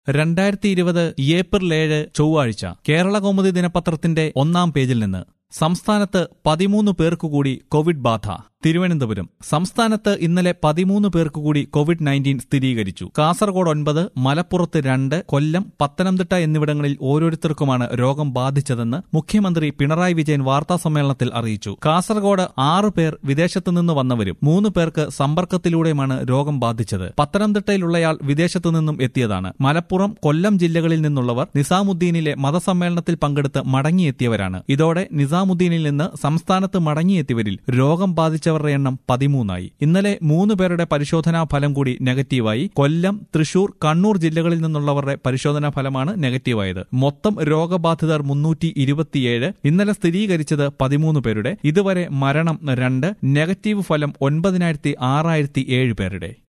രണ്ടായിരത്തി ഇരുപത് ഏപ്രിൽ ഏഴ് ചൊവ്വാഴ്ച കേരള കൗമുദി ദിനപത്രത്തിന്റെ ഒന്നാം പേജിൽ നിന്ന് സംസ്ഥാനത്ത് പതിമൂന്ന് പേർക്ക് കൂടി കോവിഡ് ബാധ തിരുവനന്തപുരം സംസ്ഥാനത്ത് ഇന്നലെ പതിമൂന്ന് പേർക്ക് കൂടി കോവിഡ് നയൻറ്റീൻ സ്ഥിരീകരിച്ചു കാസർഗോഡ് ഒൻപത് മലപ്പുറത്ത് രണ്ട് കൊല്ലം പത്തനംതിട്ട എന്നിവിടങ്ങളിൽ ഓരോരുത്തർക്കുമാണ് രോഗം ബാധിച്ചതെന്ന് മുഖ്യമന്ത്രി പിണറായി വിജയൻ വാർത്താസമ്മേളനത്തിൽ അറിയിച്ചു കാസർഗോഡ് ആറ് പേർ വിദേശത്തു നിന്ന് വന്നവരും മൂന്ന് പേർക്ക് സമ്പർക്കത്തിലൂടെയുമാണ് രോഗം ബാധിച്ചത് പത്തനംതിട്ടയിലുള്ളയാൾ വിദേശത്തു നിന്നും എത്തിയതാണ് മലപ്പുറം കൊല്ലം ജില്ലകളിൽ നിന്നുള്ളവർ നിസാമുദ്ദീനിലെ മതസമ്മേളനത്തിൽ പങ്കെടുത്ത് മടങ്ങിയെത്തിയവരാണ് ഇതോടെ നിസാമുദ്ദീനിൽ നിന്ന് സംസ്ഥാനത്ത് മടങ്ങിയെത്തിയവരിൽ രോഗം ബാധിച്ചവരുടെ എണ്ണം പതിമൂന്നായി ഇന്നലെ മൂന്ന് പേരുടെ പരിശോധനാ ഫലം കൂടി നെഗറ്റീവായി കൊല്ലം തൃശൂർ കണ്ണൂർ ജില്ലകളിൽ നിന്നുള്ളവരുടെ പരിശോധനാ ഫലമാണ് നെഗറ്റീവായത് മൊത്തം രോഗബാധിതർ മുന്നൂറ്റി ഇരുപത്തിയേഴ് ഇന്നലെ സ്ഥിരീകരിച്ചത് പതിമൂന്ന് പേരുടെ ഇതുവരെ മരണം രണ്ട് നെഗറ്റീവ് ഫലം ഒൻപതിനായിരത്തി ആറായിരത്തി ഏഴ് പേരുടെ